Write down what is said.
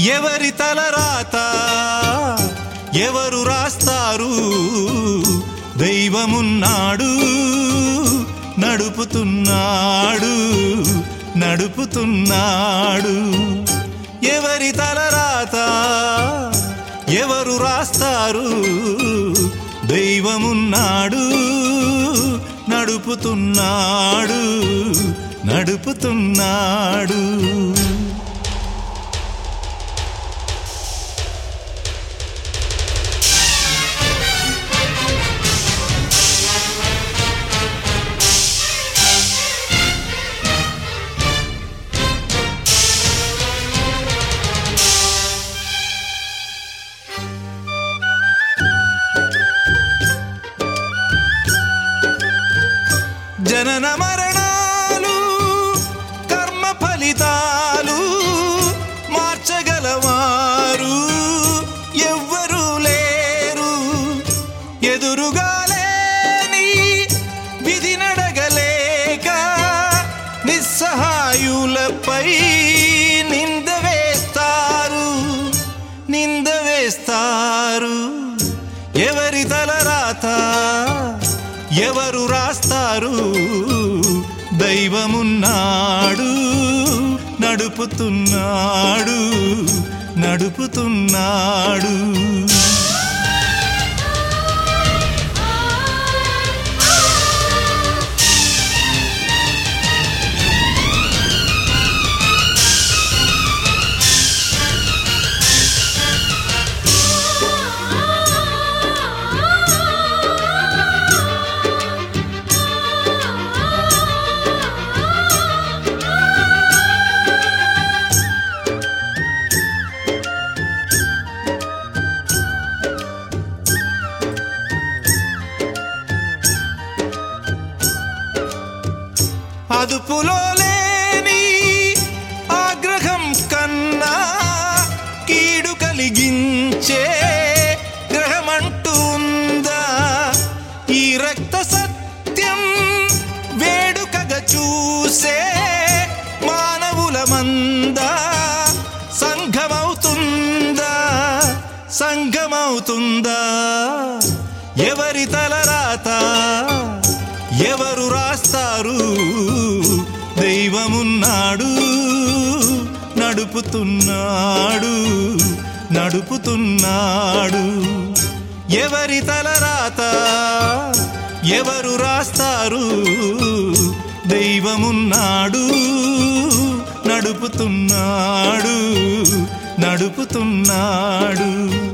ఎవరి తలరాత ఎవరు రాస్తారు దైవమున్నాడు నడుపుతున్నాడు నడుపుతున్నాడు ఎవరి తలరాత ఎవరు రాస్తారు దైవమున్నాడు నడుపుతున్నాడు నడుపుతున్నాడు జనన మరణాలు కర్మ ఫలితాలు మార్చగలవారు ఎవ్వరూ లేరు ఎదురుగా లేని విధి నడగలేక నిస్సహాయులపై నింద వేస్తారు నింద వేస్తారు ఎవరి తలరాత ఎవరు రాస్తారు దైవమున్నాడు నడుపుతున్నాడు నడుపుతున్నాడు అదుపులో లేని ఆగ్రహం కన్నా కీడు కలిగించే గ్రహమంటూ ఉందా ఈ రక్త సత్యం వేడుకగా చూసే మానవుల మందా సంఘమవుతుందా సంఘమవుతుందా ఎవరి తలరాత ఎవరు రాస్తారు దైవమున్నాడు నడుపుతున్నాడు నడుపుతున్నాడు ఎవరి తలరాత ఎవరు రాస్తారు దైవమున్నాడు నడుపుతున్నాడు నడుపుతున్నాడు